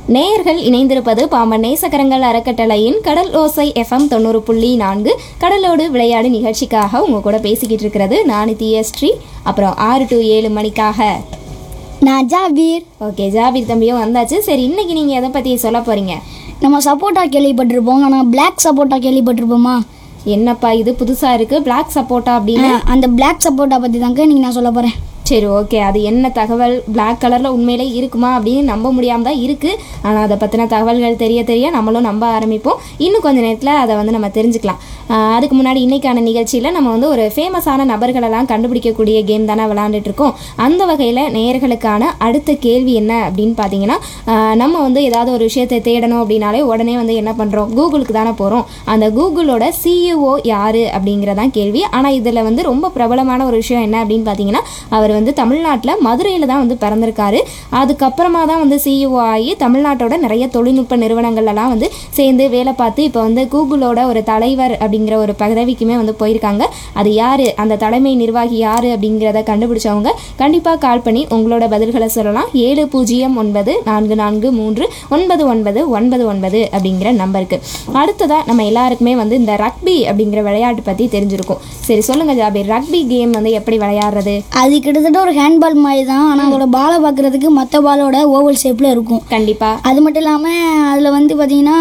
நேயர்கள் இணைந்திருப்பது பாம்பன் நேசகரங்கள் அறக்கட்டளையின் கடல் ஓசை எஃப்எம் தொண்ணூறு புள்ளி நான்கு கடலோடு விளையாடு நிகழ்ச்சிக்காக உங்க கூட பேசிக்கிட்டு இருக்கிறது நான் ஸ்ரீ அப்புறம் ஆறு டு ஏழு மணிக்காக நான் ஜாபீர் ஓகே ஜாபீர் தம்பியும் வந்தாச்சு சரி இன்னைக்கு நீங்க எதை பத்தி சொல்ல போறீங்க நம்ம சப்போட்டா கேள்விப்பட்டிருப்போம் ஆனால் பிளாக் சப்போட்டா கேள்விப்பட்டிருப்போமா என்னப்பா இது புதுசா இருக்கு Black சப்போட்டா அப்படின்னு ஆ, அந்த பிளாக் சப்போட்டா பற்றி தாங்க இன்னைக்கு நான் சொல்ல போகிறேன் சரி ஓகே அது என்ன தகவல் Black கலரில் உண்மையிலே இருக்குமா அப்படின்னு நம்ப முடியாமல் தான் இருக்குது ஆனால் அதை பற்றின தகவல்கள் தெரிய தெரிய நம்மளும் நம்ப ஆரம்பிப்போம் இன்னும் கொஞ்ச நேரத்தில் அதை வந்து நம்ம தெரிஞ்சுக்கலாம் ஆஹ் அதுக்கு முன்னாடி இன்னைக்கான நிகழ்ச்சியில் நம்ம வந்து ஒரு ஃபேமஸான நபர்களெல்லாம் கண்டுபிடிக்கக்கூடிய கேம் தானே விளாண்டுட்டு இருக்கோம் அந்த வகையில் நேயர்களுக்கான அடுத்த கேள்வி என்ன அப்படின்னு பார்த்தீங்கன்னா ஆஹ் நம்ம வந்து ஏதாவது ஒரு விஷயத்தை தேடணும் அப்படின்னாலே உடனே வந்து என்ன பண்ணுறோம் கூகுளுக்கு தானே போகிறோம் அந்த கூகுளோட சிஇஓ யார் அப்படிங்கிறதான் கேள்வி ஆனால் இதில் வந்து ரொம்ப பிரபலமான ஒரு விஷயம் என்ன அப்படின்னு பார்த்தீங்கன்னா அவர் வந்து தமிழ்நாட்டில் மதுரையில் தான் வந்து பிறந்திருக்காரு அதுக்கப்புறமா தான் வந்து சிஇஓ ஆகி தமிழ்நாட்டோட நிறைய தொழில்நுட்ப நிறுவனங்கள்லாம் வந்து சேர்ந்து வேலை பார்த்து இப்போ வந்து கூகுளோட ஒரு தலைவர் அப்படிங்கிற ஒரு பதவிக்குமே வந்து போயிருக்காங்க அது யார் அந்த தலைமை நிர்வாகி யார் அப்படிங்கிறத கண்டுபிடிச்சவங்க கண்டிப்பாக கால் பண்ணி உங்களோட பதில்களை சொல்லலாம் ஏழு பூஜ்ஜியம் ஒன்பது நான்கு நான்கு மூன்று ஒன்பது ஒன்பது ஒன்பது ஒன்பது அப்படிங்கிற நம்பருக்கு அடுத்ததாக நம்ம எல்லாருக்குமே வந்து இந்த ரக்பி அப்படிங்கிற விளையாட்டு பற்றி தெரிஞ்சிருக்கும் சரி சொல்லுங்கள் ஜாபீர் ரக்பி கேம் வந்து எப்படி விளையாடுறது அது கிட்டத்தட்ட ஒரு ஹேண்ட்பால் மாதிரி தான் ஆனால் அதோட பாலை பார்க்குறதுக்கு மற்ற பாலோட ஓவல் ஷேப்பில் இருக்கும் கண்டிப்பாக அது மட்டும் இல்லாமல் அதில் வந்து பார்த்தீங்கன்னா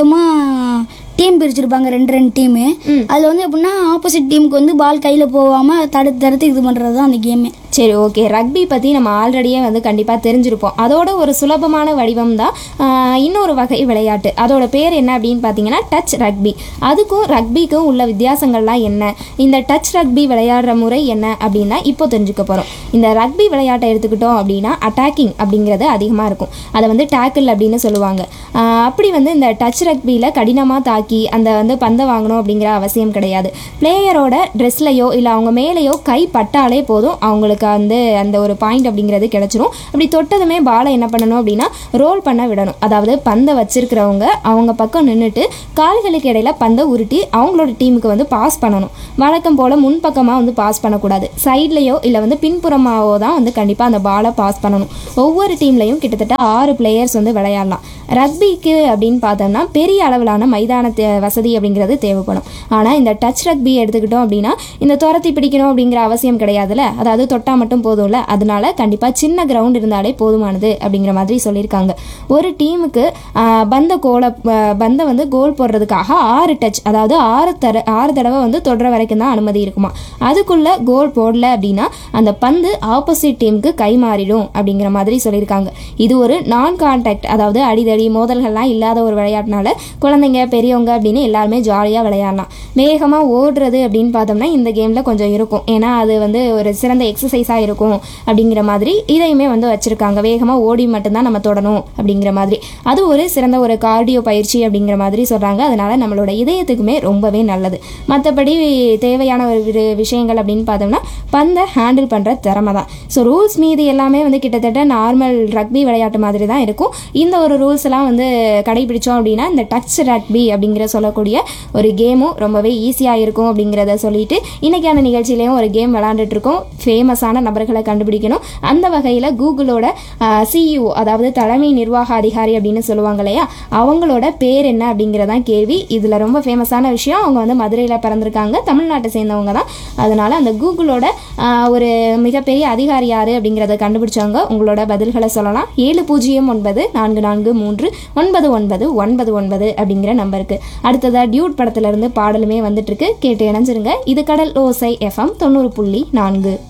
மொத்தமாக டீம் பிரிச்சிருப்பாங்க ரெண்டு ரெண்டு டீமு அதில் வந்து எப்படின்னா ஆப்போசிட் டீமுக்கு வந்து பால் கையில் போகாமல் தடுத்து தடுத்து இது பண்ணுறது தான் அந்த கேமு சரி ஓகே ரக்பி பற்றி நம்ம ஆல்ரெடியே வந்து கண்டிப்பாக தெரிஞ்சிருப்போம் அதோட ஒரு சுலபமான வடிவம் தான் ஆஹ், இன்னொரு வகை விளையாட்டு அதோட பேர் என்ன அப்படின்னு பார்த்தீங்கன்னா டச் ரக்பி அதுக்கும் ரக்பிக்கும் உள்ள வித்தியாசங்கள்லாம் என்ன இந்த டச் ரக்பி விளையாடுற முறை என்ன அப்படின்னா இப்போ தெரிஞ்சுக்க போகிறோம் இந்த ரக்பி விளையாட்டை எடுத்துக்கிட்டோம் அப்படின்னா அட்டாக்கிங் அப்படிங்கிறது அதிகமாக இருக்கும் அதை வந்து டேக்கிள் அப்படின்னு சொல்லுவாங்க ஆஹ், அப்படி வந்து இந்த டச் ரக்பியில் கடினமாக தாக்கி அந்த வந்து பந்தை வாங்கணும் அப்படிங்கிற அவசியம் கிடையாது பிளேயரோட ட்ரெஸ்லையோ இல்லை அவங்க மேலேயோ கை பட்டாலே போதும் அவங்களுக்கு வந்து அந்த ஒரு பாயிண்ட் அப்படிங்கிறது கிடைச்சிரும் அப்படி தொட்டதுமே பாலை என்ன பண்ணணும் அப்படின்னா ரோல் பண்ண விடணும் அதாவது பந்தை வச்சிருக்கிறவங்க அவங்க பக்கம் நின்றுட்டு கால்களுக்கு இடையில பந்தை உருட்டி அவங்களோட டீமுக்கு வந்து பாஸ் பண்ணணும் வழக்கம் போல் முன்பக்கமாக வந்து பாஸ் பண்ணக்கூடாது சைட்லேயோ இல்லை வந்து பின்புறமாவோ தான் வந்து கண்டிப்பாக அந்த பாலை பாஸ் பண்ணணும் ஒவ்வொரு டீம்லையும் கிட்டத்தட்ட ஆறு பிளேயர்ஸ் வந்து விளையாடலாம் ரக்பிக்கு அப்படின்னு பார்த்தோம்னா பெரிய அளவிலான மைதான தே- வசதி அப்படிங்கிறது தேவைப்படும் ஆனால் இந்த டச் ரக்பி எடுத்துக்கிட்டோம் அப்படின்னா இந்த துரத்தி பிடிக்கணும் அப்படிங்கிற அவசியம் கிடையாதுல்ல அதாவது தொட்டா மட்டும் போதும்ல அதனால கண்டிப்பாக சின்ன கிரவுண்ட் இருந்தாலே போதுமானது அப்படிங்கிற மாதிரி சொல்லியிருக்காங்க ஒரு டீமுக்கு பந்த கோலை ஆஹ், பந்தை வந்து கோல் போடுறதுக்காக ஆறு டச் அதாவது ஆறு தர ஆறு தடவை வந்து தொடர வரைக்கும் தான் அனுமதி இருக்குமா அதுக்குள்ள கோல் போடல அப்படின்னா அந்த பந்து ஆப்போசிட் டீமுக்கு கை மாறிடும் அப்படிங்கிற மாதிரி சொல்லியிருக்காங்க இது ஒரு நான் கான்டாக்ட் அதாவது அடிதடி மோதல்கள்லாம் இல்லாத ஒரு விளையாட்டுனால குழந்தைங்க பெரியவங்க அப்படின்னு எல்லாருமே ஜாலியாக விளையாடலாம் வேகமாக ஓடுறது அப்படின்னு பார்த்தோம்னா இந்த கேமில் கொஞ்சம் இருக்கும் ஏன்னா அது வந்து ஒரு சிறந்த எக்ஸசைஸாக இருக்கும் அப்படிங்கிற மாதிரி இதையுமே வந்து வச்சுருக்காங்க வேகமாக ஓடி மட்டும்தான் நம்ம தொடணும் அப்படிங்கிற மாதிரி அது ஒரு சிறந்த ஒரு கார்டியோ பயிற்சி அப்படிங்கிற மாதிரி சொல்கிறாங்க அதனால நம்மளோட இதயத்துக்குமே ரொம்பவே நல்லது மற்றபடி தேவையான ஒரு விரு- விஷயங்கள் அப்படின்னு பார்த்தோம்னா பந்தை ஹேண்டில் பண்ணுற திறமை தான் ஸோ ரூல்ஸ் மீது எல்லாமே வந்து கிட்டத்தட்ட நார்மல் ரக்பி விளையாட்டு மாதிரி தான் இருக்கும் இந்த ஒரு ரூல்ஸ் எல்லாம் வந்து கடைபிடிச்சோம் அப்படின்னா இந்த டச் ரக்பி அப்படிங்கிற சொல்லக்கூடிய ஒரு கேமும் ரொம்பவே ஈஸியாக இருக்கும் அப்படிங்கிறத சொல்லிட்டு இன்னைக்கான நிகழ்ச்சியிலையும் ஒரு கேம் விளாண்டுட்டு இருக்கோம் ஃபேமஸான நபர்களை கண்டுபிடிக்கணும் அந்த வகையில் கூகுளோட சிஇஓ அதாவது தலைமை நிர்வாக அதிகாரி அப்படின்னு சொல்லுவாங்க இல்லையா அவங்களோட பேர் என்ன அப்படிங்கிறதான் கேள்வி இதில் ரொம்ப ஃபேமஸான விஷயம் அவங்க வந்து மதுரையில் பிறந்திருக்காங்க தமிழ்நாட்டை சேர்ந்தவங்க தான் அதனால அந்த கூகுளோட ஆஹ், ஒரு மிகப்பெரிய அதிகாரி யார் அப்படிங்கிறத கண்டுபிடிச்சவங்க உங்களோட பதில்களை சொல்லலாம் ஏழு பூஜ்ஜியம் ஒன்பது நான்கு நான்கு மூன்று ஒன்பது ஒன்பது ஒன்பது ஒன்பது அப்படிங்கிற நம்பருக்கு அடுத்ததா டியூட் படத்துல இருந்து பாடலுமே வந்துட்டு இருக்கு கேட்டு இணைஞ்சிருங்க இது கடல் ஓசை எஃப்எம் தொண்ணூறு புள்ளி நான்கு